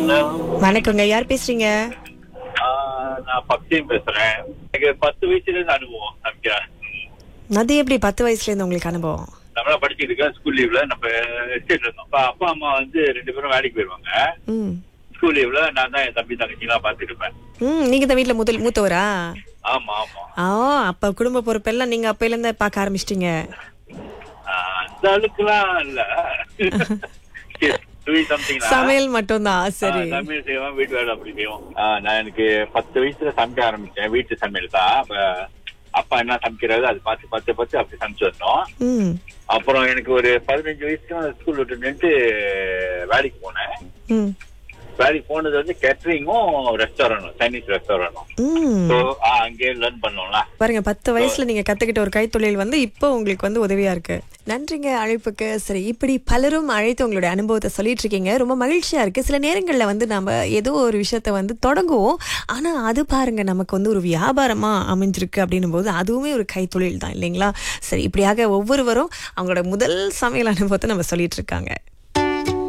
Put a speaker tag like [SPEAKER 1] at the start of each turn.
[SPEAKER 1] Hello
[SPEAKER 2] வணக்கங்க யார் பேசுறீங்க
[SPEAKER 1] நான் பக்தியும் பேசுறேன் எனக்கு பத்து வயசுல இருந்து அனுபவம் சமைக்கிறேன்
[SPEAKER 2] அது எப்படி பத்து வயசுல இருந்து உங்களுக்கு அனுபவம்
[SPEAKER 1] நம்மளா படிச்சுட்டு இருக்கேன் ஸ்கூல் லீவ்ல நம்ம எஸ்டேட் இருந்தோம் அப்ப அப்பா அம்மா வந்து ரெண்டு பேரும் வேலைக்கு போயிருவாங்க
[SPEAKER 2] ம்
[SPEAKER 1] ஸ்கூல் லீவ்ல நான் தான் என் தம்பி தங்கச்சி எல்லாம் பாத்துட்டு இருப்பேன்
[SPEAKER 2] ம் நீங்க தான் வீட்ல முதல் மூத்தவரா
[SPEAKER 1] ஆமா ஆமா
[SPEAKER 2] ஆ அப்ப குடும்ப பொறுப்பெல்லாம் நீங்க அப்பையில இருந்து பார்க்க ஆரம்பிச்சிட்டீங்க
[SPEAKER 1] ஆஹ் அந்த அளவுக்குலாம் இல்ல doing something தான்.
[SPEAKER 2] சமையல் மட்டும்தான் சரி
[SPEAKER 1] ஆஹ் சமையல் செய்வோம் வீட்டு வேலை அப்படி செய்வோம் ஆஹ் நான் எனக்கு பத்து வயசுல சமைக்க ஆரம்பிச்சேன் வீட்டு சமையல் தான் அப்ப அப்பா என்ன சமைக்கிறாரு அது பார்த்து பார்த்து பார்த்து அப்படி சமைச்சு வரணும்
[SPEAKER 2] ம்
[SPEAKER 1] அப்புறம் எனக்கு ஒரு பதினஞ்சு வயசுக்கு ஸ்கூல் விட்டு நின்று வேலைக்கு போனேன்
[SPEAKER 2] ம்
[SPEAKER 1] வேலைக்கு போனது வந்து கேட்டரிங்கும் ரெஸ்டாரண்டும் சைனீஸ் ரெஸ்டாரண்டும்
[SPEAKER 2] ம்
[SPEAKER 1] ஸோ அங்கேயே லேர்ன் பண்ணோம்ல
[SPEAKER 2] பாருங்க பத்து வயசுல நீங்க கத்துக்கிட்ட ஒரு கைத்தொழில் வந்து இப்போ உங்களுக்கு வந்து உதவியா இருக்கு நன்றிங்க அழைப்புக்கு சரி இப்படி பலரும் அழைத்து உங்களுடைய அனுபவத்தை சொல்லிட்டு இருக்கீங்க ரொம்ப மகிழ்ச்சியா இருக்கு சில நேரங்கள்ல வந்து நம்ம ஏதோ ஒரு விஷயத்த வந்து தொடங்குவோம் ஆனா அது பாருங்க நமக்கு வந்து ஒரு வியாபாரமா அமைஞ்சிருக்கு அப்படின்னும் போது அதுவுமே ஒரு கைத்தொழில் தான் இல்லைங்களா சரி இப்படியாக ஒவ்வொருவரும் அவங்களோட முதல் சமையல் அனுபவத்தை நம்ம சொல்லிட்டு இருக்காங்க